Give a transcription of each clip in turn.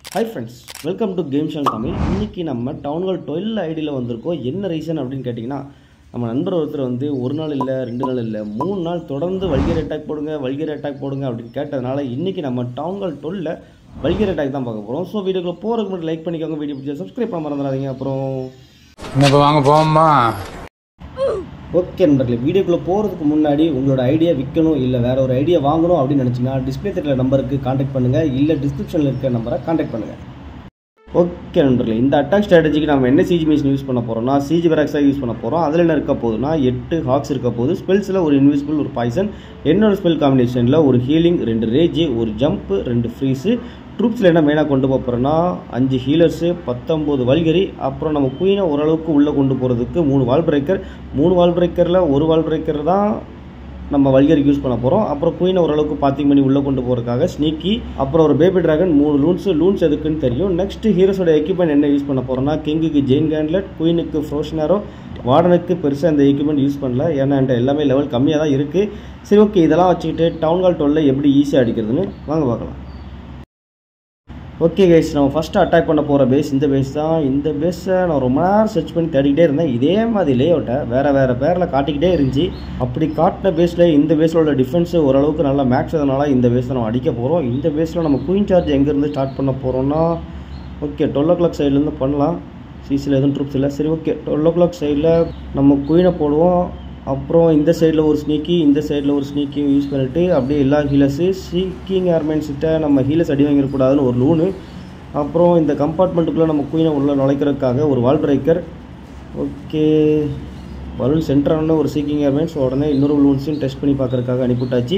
hi friends welcome to game ஷாங் தமிழ் இன்னைக்கு நம்ம டவுன்ஹால் டுவெல் ஐடியில் வந்திருக்கோம் என்ன ரீசன் அப்படின்னு கேட்டிங்கன்னா நம்ம நண்பர் ஒருத்தர் வந்து ஒரு நாள் இல்லை ரெண்டு நாள் இல்லை மூணு நாள் தொடர்ந்து வல்கியர் அட்டாக் போடுங்க வல்கியர் அட்டாக் போடுங்க அப்படின்னு கேட்டதுனால இன்றைக்கி நம்ம டவுன்ஹால் டுவெல்ல வல்கியர் அட்டாக் தான் பார்க்க போகிறோம் ஸோ வீடியோக்குள்ள போகிறதுக்கு மட்டும் லைக் பண்ணிக்கோங்க வீடியோ பிடிச்சா சப்ஸ்கிரைப் பண்ண மறந்துடாதீங்க அப்புறம் என்ன இப்போ வாங்க போவோமா ஓகே நண்பர்களே வீடியோக்குள்ளே போகிறதுக்கு முன்னாடி உங்களோட ஐடியா விற்கணும் இல்லை வேற ஒரு ஐடியா வாங்கணும் அப்படின்னு நினச்சிங்கன்னா டிஸ்பிளே தெரியல நம்பருக்கு காண்டாக்ட் பண்ணுங்கள் இல்லை டிஸ்கிரிப்ஷனில் இருக்க நம்பரை காண்டாக்ட் பண்ணுங்கள் ஓகே நண்பர்களே இந்த அட்டாக் ஸ்ட்ராட்டஜிக்கு நம்ம என்ன சிஜி மிஷின் யூஸ் பண்ண போகிறோம்னா சிஜி பெராக்ஸாக யூஸ் பண்ண போகிறோம் அதில் என்ன இருக்க போகுதுன்னா எட்டு ஹாக்ஸ் இருக்க போகுது ஸ்பெல்ஸில் ஒரு இன்விசிபிள் ஒரு பாய்சன் என்னோட ஸ்பெல் காம்பினேஷனில் ஒரு ஹீலிங் ரெண்டு ரேஜ் ஒரு ஜம்ப் ரெண்டு ஃப்ரீஸு ட்ரூப்ஸில் என்ன மெயினாக கொண்டு போக போகிறோன்னா அஞ்சு ஹீலர்ஸு பத்தொம்போது வல்கரி அப்புறம் நம்ம குயினை ஓரளவுக்கு உள்ளே கொண்டு போகிறதுக்கு மூணு வால் பிரேக்கர் மூணு வால் பிரேக்கரில் ஒரு வால் பிரேக்கர் தான் நம்ம வல்கருக்கு யூஸ் பண்ண போகிறோம் அப்புறம் குயினை ஓரளவுக்கு பாத்திங் பண்ணி உள்ளே கொண்டு போகிறதுக்காக ஸ்னீக்கி அப்புறம் ஒரு பேபி டிராகன் மூணு லூன்ஸ் லூன்ஸ் எதுக்குன்னு தெரியும் நெக்ஸ்ட் ஹீரோஸோட எக்யூப்மெண்ட் என்ன யூஸ் பண்ண போகிறோம்னா கிங்குக்கு ஜெயின் கேண்ட்லெட் குயினுக்கு ஃப்ரோஷனரோ வார்டனுக்கு பெருசாக இந்த எக்யூப்மெண்ட் யூஸ் பண்ணல ஏன்னா என்கிட்ட எல்லாமே லெவல் கம்மியாக தான் இருக்குது சரி ஓகே இதெல்லாம் வச்சுக்கிட்டு டவுன் ஹால் டுவெல்ல எப்படி ஈஸியாக அடிக்கிறதுன்னு வாங்க பார்க்கலாம் ஓகே கைஸ் நம்ம ஃபஸ்ட்டு அட்டாக் பண்ண போகிற பேஸ் இந்த பேஸ் தான் இந்த பேஸை நான் ரொம்ப நேரம் சர்ச் பண்ணி தேடிக்கிட்டே இருந்தேன் இதே மாதிரி லேஅவுட்டை வேறு வேறு பேரில் காட்டிக்கிட்டே இருந்துச்சு அப்படி காட்டின பேஸில் இந்த பேஸில் உள்ள டிஃபென்ஸு ஓரளவுக்கு நல்லா மேக்ஸ் அதனால இந்த பேஸை நம்ம அடிக்க போகிறோம் இந்த பேஸில் நம்ம குயின் சார்ஜ் எங்கேருந்து ஸ்டார்ட் பண்ண போகிறோம்னா ஓகே டுவெல் ஓ கிளாக் சைட்லேருந்து பண்ணலாம் சிசியில் எதுவும் ட்ரூப்ஸ் இல்லை சரி ஓகே டுவெல் ஓ கிளாக் சைடில் நம்ம குயினை போடுவோம் அப்புறம் இந்த சைடில் ஒரு ஸ்னீக்கி இந்த சைடில் ஒரு ஸ்னீக்கி யூஸ் பண்ணிவிட்டு அப்படியே எல்லா ஹீலர்ஸு சீக்கிங் ஏர்மேன்ஸ்கிட்ட நம்ம ஹீலர்ஸ் அடி வாங்கிடக்கூடாதுன்னு ஒரு லூனு அப்புறம் இந்த கம்பார்ட்மெண்ட்டுக்குள்ளே நம்ம குயினை உள்ள நுழைக்கிறதுக்காக ஒரு வால் பிரேக்கர் ஓகே பலூன் சென்டரான ஒரு சீக்கிங் ஏர்மேன்ஸ் உடனே இன்னொரு லூன்ஸையும் டெஸ்ட் பண்ணி பார்க்குறதுக்காக அனுப்பிவிட்டாச்சு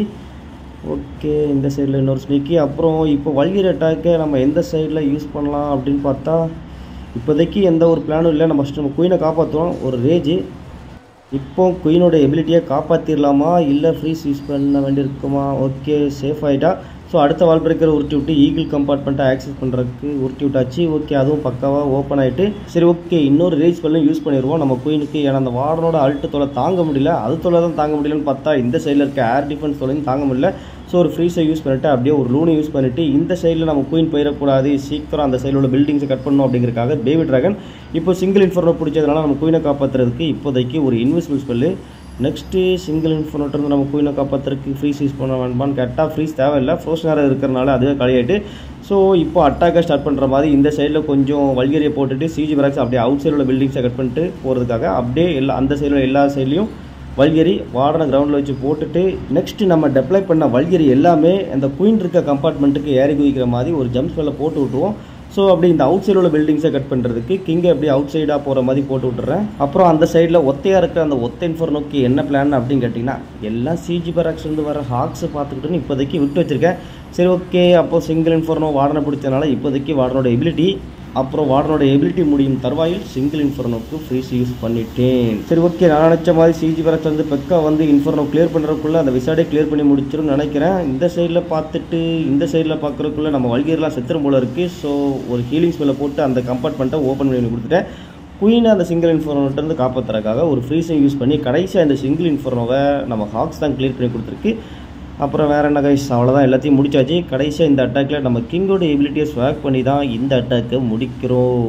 ஓகே இந்த சைடில் இன்னொரு ஸ்னீக்கி அப்புறம் இப்போ வல்கிற அட்டாக்கை நம்ம எந்த சைடில் யூஸ் பண்ணலாம் அப்படின்னு பார்த்தா இப்போதைக்கு எந்த ஒரு பிளானும் இல்லை நம்ம ஃபஸ்ட்டு நம்ம குயினை காப்பாற்றுவோம் ஒரு ரேஜு இப்போ குயினோட எபிலிட்டியை காப்பாற்றிடலாமா இல்லை ஃப்ரீஸ் யூஸ் பண்ண வேண்டியிருக்குமா ஓகே சேஃப் ஆகிட்டா ஸோ அடுத்த வால் பிரேக்கர் உருட்டி விட்டு ஈகிள் கம்பார்ட்மெண்ட்டை ஆக்சஸ் பண்ணுறதுக்கு உருட்டி விட்டாச்சு ஓகே அதுவும் பக்காவாக ஓப்பன் ஆகிட்டு சரி ஓகே இன்னொரு ரேஸ் ஸ்பெல்லும் யூஸ் பண்ணிடுவோம் நம்ம குயினுக்கு ஏன்னா அந்த வார்டனோட அல்ட்டு தொலை தாங்க முடியல அது தொலை தான் தாங்க முடியலன்னு பார்த்தா இந்த சைடில் இருக்க ஏர் டிஃபென்ஸ் தொலையும் தாங்க முடியல ஸோ ஒரு ஃப்ரீஸை யூஸ் பண்ணிவிட்டு அப்படியே ஒரு லூனை யூஸ் பண்ணிவிட்டு இந்த சைடில் நம்ம குயின் போயிடக்கூடாது சீக்கிரம் அந்த சைடில் உள்ள பில்டிங்ஸை கட் பண்ணணும் அப்படிங்கிறக்காக பேபி ட்ராகன் இப்போ சிங்கிள் இன்ஃபர்னோ பிடிச்சதுனால நம்ம குயினை காப்பாற்றுறதுக்கு இப்போதைக்கு ஒரு invisible spell next single inferno tower நம்ம குயினை காப்பாற்றுறதுக்கு ஃப்ரீஸ் யூஸ் பண்ண வேண்டாமான்னு கேட்டால் ஃப்ரீஸ் தேவையில்லை ஃப்ரோஷனாக இருக்கிறனால அதுவே களையாட்டு ஸோ இப்போ அட்டாக்கை ஸ்டார்ட் பண்ணுற மாதிரி இந்த சைடில் கொஞ்சம் வல்கரியை போட்டுட்டு சிஜி பிராக்ஸ் அப்படியே அவுட் சைடில் உள்ள பில்டிங்ஸை கட் பண்ணிட்டு போகிறதுக்காக அப்படியே எல்லா அந்த சைடில் எல்லா சைட்லேயும் வல்கரி வார்டனை கிரவுண்டில் வச்சு போட்டுட்டு நெக்ஸ்ட்டு நம்ம டெப்ளை பண்ண வல்கரி எல்லாமே அந்த குயின் இருக்க கம்பார்ட்மெண்ட்டுக்கு ஏறி குதிக்கிற மாதிரி ஒரு ஜம்ப் ஸ்பெல்ல போட்டு விட்ருவோம் ஸோ அப்படி இந்த அவுட் சைடில் உள்ள பில்டிங்ஸை கட் பண்ணுறதுக்கு கிங்கை அப்படி அவுட் சைடாக போகிற மாதிரி போட்டு விட்டுறேன் அப்புறம் அந்த சைடில் ஒத்தையாக இருக்கிற அந்த ஒத்த இன்ஃபர்னோக்கு என்ன பிளான் அப்படின்னு கேட்டிங்கன்னா எல்லாம் சிஜி பராக்ஸ்லேருந்து வர ஹாக்ஸை பார்த்துக்கிட்டுன்னு இப்போதைக்கு விட்டு வச்சுருக்கேன் சரி ஓகே அப்போது சிங்கிள் இன்ஃபர்னோ வார்டனை பிடிச்சதுனால இப்போதைக்கு வார்டனோட எபிலிட்டி அப்புறம் வார்டனோட எபிலிட்டி முடியும் தருவாயில் சிங்கிள் இன்ஃபர்னோக்கு ஃப்ரீஸ் யூஸ் பண்ணிட்டேன் சரி ஓகே நான் நினச்ச மாதிரி சிஜி பராக்ஸ் வந்து பெக்கா வந்து இன்ஃபர்னோ கிளியர் பண்ணுறதுக்குள்ளே அந்த விசாடே கிளியர் பண்ணி முடிச்சிரும்னு நினைக்கிறேன் இந்த சைடில் பார்த்துட்டு இந்த சைடில் பார்க்குறதுக்குள்ளே நம்ம வல்கீர்லாம் செத்துரும் போல இருக்குது ஸோ ஒரு ஹீலிங் ஸ்பெல்லை போட்டு அந்த கம்பார்ட்மெண்ட்டை ஓப்பன் பண்ணி கொடுத்துட்டேன் குயினை அந்த சிங்கிள் இன்ஃபர்னோட்டேருந்து காப்பாற்றுறதுக்காக ஒரு ஃப்ரீஸை யூஸ் பண்ணி கடைசியாக இந்த சிங்கிள் இன்ஃபர்னோவை நம்ம ஹாக்ஸ் தான் கிளியர் பண்ணி கொடுத்துருக்கு அப்புறம் வேறு என்ன கைஸ் அவ்வளோதான் எல்லாத்தையும் முடிச்சாச்சு கடைசியாக இந்த அட்டாக்கில் நம்ம கிங்கோட எபிலிட்டியை ஸ்வாக் பண்ணி தான் இந்த அட்டாக்கை முடிக்கிறோம்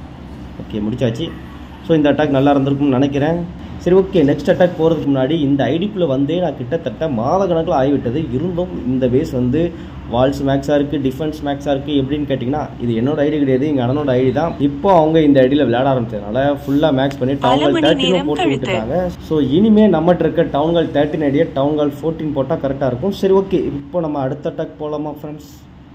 ஓகே முடிச்சாச்சு ஸோ இந்த அட்டாக் நல்லா இருந்திருக்கும்னு நினைக்கிறேன் சரி ஓகே நெக்ஸ்ட் அட்டாக் போகிறதுக்கு முன்னாடி இந்த ஐடிக்குள்ளே வந்தே நான் கிட்டத்தட்ட மாத கணக்கில் ஆகிவிட்டது இருந்தும் இந்த பேஸ் வந்து வால்ஸ் மேக்ஸாக இருக்குது டிஃபென்ஸ் மேக்ஸாக இருக்குது எப்படின்னு கேட்டிங்கன்னா இது என்னோட ஐடி கிடையாது எங்கள் அண்ணனோட ஐடி தான் இப்போ அவங்க இந்த ஐடியில் விளையாட ஆரம்பிச்சதுனால ஃபுல்லாக மேக்ஸ் பண்ணி டவுன்கால் தேர்ட்டினும் போட்டு விட்டுருக்காங்க ஸோ இனிமே நம்மகிட்ட இருக்க town hall thirteen idea town hall fourteen போட்டால் கரெக்டாக இருக்கும் சரி ஓகே இப்போ நம்ம அடுத்த அட்டாக் போகலாமா ஃப்ரெண்ட்ஸ்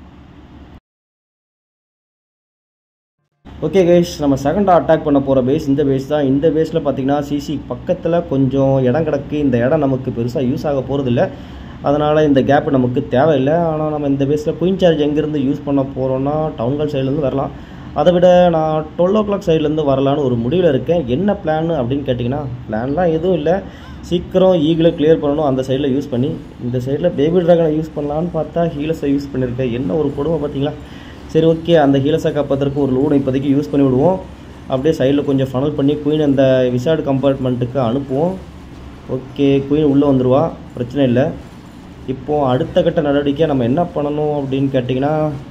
ஓகே கைஸ் நம்ம செகண்டாக அட்டாக் பண்ண போகிற பேஸ் இந்த பேஸ் தான் இந்த பேஸில் பார்த்தீங்கன்னா சிசி பக்கத்தில் கொஞ்சம் இடம் கிடக்கு இந்த இடம் நமக்கு பெருசாக யூஸ் ஆக போகிறதில்ல அதனால் இந்த கேப் நமக்கு தேவையில்லை ஆனால் நம்ம இந்த பேஸில் குயின் சார்ஜ் எங்கேருந்து யூஸ் பண்ண போகிறோன்னா டவுன்கால் சைட்லேருந்து வரலாம் அதை விட நான் டுவெல் ஓ கிளாக் சைட்லேருந்து வரலான்னு ஒரு முடிவில் இருக்கேன் என்ன பிளான் அப்படின்னு கேட்டிங்கன்னா பிளான்லாம் எதுவும் இல்லை சீக்கிரம் ஈகிளை கிளியர் பண்ணணும் அந்த சைடில் யூஸ் பண்ணி இந்த சைடில் பேபி ட்ராகனை யூஸ் பண்ணலான்னு பார்த்தா ஹீலஸை யூஸ் பண்ணியிருக்கேன் என்ன ஒரு கொடுமை பார்த்தீங்களா சரி ஓகே அந்த ஹீலஸை காப்பாற்றுறதுக்கு ஒரு லூனை இப்போதைக்கு யூஸ் பண்ணி விடுவோம் அப்படியே சைடில் கொஞ்சம் ஃபனல் பண்ணி குயின் அந்த விசார்டு கம்பார்ட்மெண்ட்டுக்கு அனுப்புவோம் ஓகே குயின் உள்ளே வந்துடுவா பிரச்சனை இல்லை இப்போது அடுத்த கட்ட நடவடிக்கையாக நம்ம என்ன பண்ணணும் அப்படின்னு கேட்டிங்கன்னா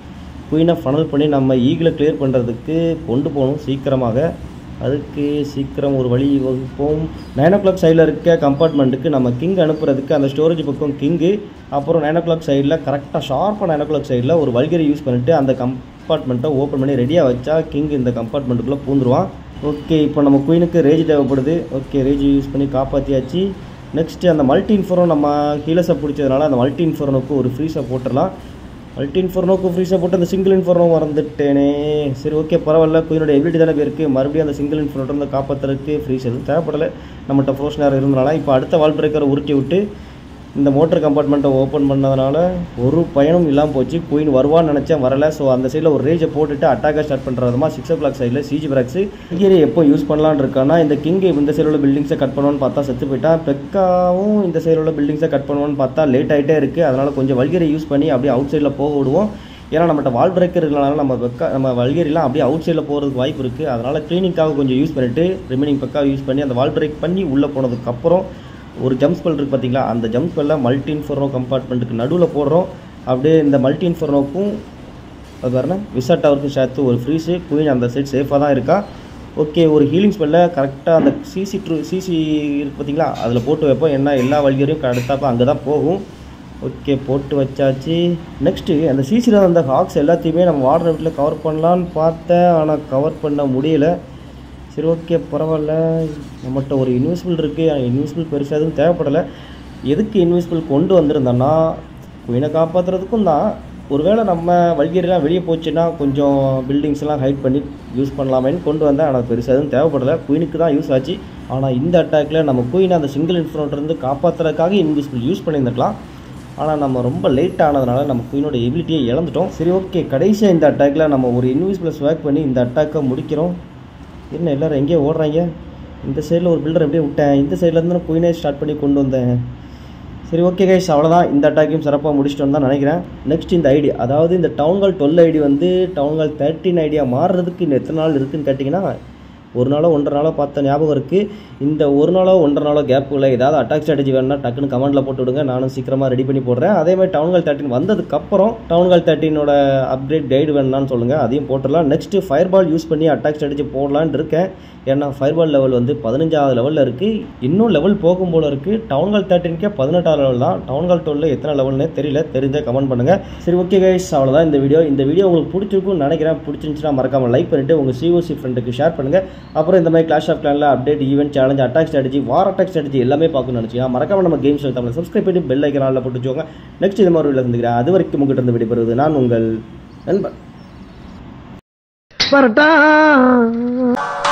குயினை ஃபனல் பண்ணி நம்ம ஈகிளை கிளியர் பண்ணுறதுக்கு கொண்டு போகணும் சீக்கிரமாக அதுக்கு சீக்கிரம் ஒரு வழி வகுப்போம் நைன் ஓ கிளாக் சைடில் இருக்க கம்பார்ட்மெண்ட்டுக்கு நம்ம கிங் அனுப்புறதுக்கு அந்த ஸ்டோரேஜ் பக்கம் கிங்கு அப்புறம் நைன் ஓ கிளாக் சைடில் கரெக்டாக ஷார்ப்பாக நைன் ஓ கிளாக் சைடில் ஒரு வல்கரி யூஸ் பண்ணிவிட்டு அந்த கம்பார்ட்மெண்ட்டை ஓப்பன் பண்ணி ரெடியாக வச்சா கிங் இந்த கம்பார்ட்மெண்ட்டுக்குள்ளே பூந்துருவான் ஓகே இப்போ நம்ம குயினுக்கு ரேஜ் தேவைப்படுது ஓகே ரேஜ் யூஸ் பண்ணி காப்பாற்றியாச்சு நெக்ஸ்ட்டு அந்த மல்டி இன்ஃபோரோ நம்ம ஹீலஸை பிடிச்சதுனால அந்த மல்டி இன்ஃபோரோனுக்கு ஒரு ஃப்ரீஸை போட்டுடலாம் மல்டி இன்ஃபோர்னோக்கு ஃப்ரீஸாக போட்டு அந்த சிங்கிள் இன்ஃபோர்னோ மறந்துட்டேனே சரி ஓகே பரவாயில்ல குயினோட எபிலிட்டி தானே போயிருக்கு மறுபடியும் அந்த சிங்கிள் இன்ஃபோர்னோ வந்து காப்பாற்றுறதுக்கு ஃப்ரீஸ் எதுவும் தேவைப்படலை நம்மகிட்ட ஃப்ரோஸ் நேரம் இருந்தனால இப்போ அடுத்த வால் பிரேக்கரை உருட்டி விட்டு இந்த மோட்டர் கம்பார்ட்மெண்ட்டை ஓப்பன் பண்ணதுனால ஒரு பயனும் இல்லாமல் போச்சு குயின் வருவான்னு நினச்சேன் வரல ஸோ அந்த சைடில் ஒரு ரேஜை போட்டுட்டு அட்டாக்கை ஸ்டார்ட் பண்ணுறதுமா சிக்ஸ் ஓ கிளாக் சைடில் சிஜி பிராக்ஸு இங்கே எப்போ யூஸ் பண்ணலான்னு இருக்கான்னா இந்த கிங்கை இந்த சைடில் உள்ள பில்டிங்ஸை கட் பண்ணுவான்னு பார்த்தா செத்து போயிட்டா பெக்காவும் இந்த சைடில் உள்ள பில்டிங்ஸை கட் பண்ணுவான்னு பார்த்தா லேட் ஆகிட்டே இருக்குது அதனால் கொஞ்சம் வல்கரை யூஸ் பண்ணி அப்படியே அவுட் சைடில் போக விடுவோம் ஏன்னா நம்மகிட்ட வால் பிரேக்கர் இருக்கிறனால நம்ம பெக்கா நம்ம வல்கரிலாம் அப்படியே அவுட் சைடில் போகிறதுக்கு வாய்ப்பு இருக்குது அதனால் க்ளீனிங்காக கொஞ்சம் யூஸ் பண்ணிவிட்டு ரிமைனிங் பெக்காக யூஸ் பண்ணி அந்த வால் பிரேக் பண்ணி உள்ளே போனதுக்கப்புறம் ஒரு ஜம்ப் ஸ்பெல் இருக்குது பார்த்தீங்களா அந்த ஜம்ப் ஸ்பெல்ல மல்டி இன்ஃபர்னோ கம்பார்ட்மெண்ட்டுக்கு நடுவில் போடுறோம் அப்படியே இந்த மல்டி இன்ஃபர்னோக்கும் அது பாருங்க விசா டவருக்கும் சேர்த்து ஒரு ஃப்ரீஸு குயின் அந்த சைட் சேஃபாக தான் இருக்கா ஓகே ஒரு ஹீலிங் ஸ்பெல்ல கரெக்டாக அந்த சிசி ட்ரூ சிசி இருக்கு பார்த்தீங்களா அதில் போட்டு வைப்போம் என்ன எல்லா வழிகரையும் அடுத்தாப்போ அங்கே தான் போகும் ஓகே போட்டு வச்சாச்சு நெக்ஸ்ட்டு அந்த சிசியில் அந்த ஹாக்ஸ் எல்லாத்தையுமே நம்ம வாட்டர் வீட்டில் கவர் பண்ணலான்னு பார்த்தேன் ஆனால் கவர் பண்ண முடியல சரி ஓகே பரவாயில்ல நம்மகிட்ட ஒரு இன்வெஸ்ட்மெண்ட் இருக்குது இன்வெஸ்ட்மெண்ட் பெருசாக எதுவும் தேவைப்படலை எதுக்கு இன்வெஸ்ட்மெண்ட் கொண்டு வந்திருந்தோன்னா குயினை காப்பாற்றுறதுக்கும் தான் ஒருவேளை நம்ம வல்கேரியெலாம் வெளியே போச்சுன்னா கொஞ்சம் பில்டிங்ஸ் எல்லாம் ஹைட் பண்ணி யூஸ் பண்ணலாமேன்னு கொண்டு வந்தேன் ஆனால் பெருசாக எதுவும் தேவைப்படலை குயினுக்கு தான் யூஸ் ஆச்சு ஆனால் இந்த அட்டாக்கில் நம்ம குயினை அந்த சிங்கிள் இன்ஃப்ரண்ட்லேருந்து காப்பாற்றுறதுக்காக இன்வெஸ்ட்மெண்ட் யூஸ் பண்ணியிருந்துக்கலாம் ஆனால் நம்ம ரொம்ப லேட் ஆனதுனால நம்ம குயினோட எபிலிட்டியை இழந்துட்டோம் சரி ஓகே கடைசியாக இந்த அட்டாக்கில் நம்ம ஒரு இன்விசிபிள் ஸ்வாக் பண்ணி இந்த அட்டாக்கை முடிக்கிறோம் என்ன எல்லாரும் எங்கேயோ ஓடுறாங்க இந்த சைடில் ஒரு பில்டர் எப்படியே விட்டேன் இந்த சைட்லேருந்து நான் குயினே ஸ்டார்ட் பண்ணி கொண்டு வந்தேன் சரி ஓகே கைஸ் அவ்வளோதான் இந்த அட்டாக்கையும் சிறப்பாக முடிச்சிட்டோம் தான் நினைக்கிறேன் நெக்ஸ்ட் இந்த ஐடி அதாவது இந்த டவுன்கால் டுவெல் ஐடி வந்து டவுன்கால் தேர்ட்டின் ஐடியா மாறுறதுக்கு இன்னும் எத்தனை நாள் இருக்குன்னு கேட்டிங்கன்னா ஒரு நாளோ ஒன்றரை நாளோ பார்த்த ஞாபகம் இருக்குது இந்த ஒரு நாளோ ஒன்றரை நாளோ கேப்புக்குள்ள ஏதாவது அட்டாக் ஸ்ட்ராட்டஜி வேணும்னா டக்குன்னு கமெண்ட்டில் போட்டு விடுங்க நானும் சீக்கிரமாக ரெடி பண்ணி போடுறேன் அதே மாதிரி டவுன்கால் தேர்ட்டின் வந்ததுக்கப்புறம் டவுன்கால் தேர்ட்டினோட அப்டேட் கைடு வேணும்னான்னு சொல்லுங்கள் அதையும் போட்டுடலாம் நெக்ஸ்ட்டு ஃபயர் பால் யூஸ் பண்ணி அட்டாக் ஸ்ட்ராட்டஜி போடலான்னு இருக்கேன் ஏன்னா ஃபயர் பால் லெவல் வந்து பதினஞ்சாவது லெவலில் இருக்குது இன்னும் லெவல் போகும் போல இருக்குது டவுன்கால் தேர்ட்டின்கே பதினெட்டாவது லெவல் தான் டவுன்கால் டுவெல்ல எத்தனை லெவல்னே தெரியல தெரிஞ்சால் கமெண்ட் பண்ணுங்கள் சரி ஓகே கைஸ் அவ்வளோதான் இந்த வீடியோ இந்த வீடியோ உங்களுக்கு பிடிச்சிருக்கும்னு நினைக்கிறேன் பிடிச்சிருந்துச்சுன்னா மறக்காமல் லைக் பண்ணிவிட்டு உங்கள் சிஓசி ஃப்ரெண்டுக்கு ஷேர் பண்ணுங்கள் அப்புறம் இந்த மாதிரி கிளாஷ் ஆஃப் கிளானில் update event challenge attack strategy war attack strategy எல்லாமே பார்க்கணும்னு நினச்சிங்கன்னா மறக்காம நம்ம கேம்ஸ் தமிழ் சப்ஸ்கிரைப் பண்ணி பெல் ஐக்கனாலில் போட்டு வச்சுக்கோங்க நெக்ஸ்ட் இது மாதிரி வீடியோ சந்திக்கிறேன் அது வரைக்கும் உங்ககிட்ட இருந்து விடைபெறுவது நான் உங்கள் நண்பன் பரட்டா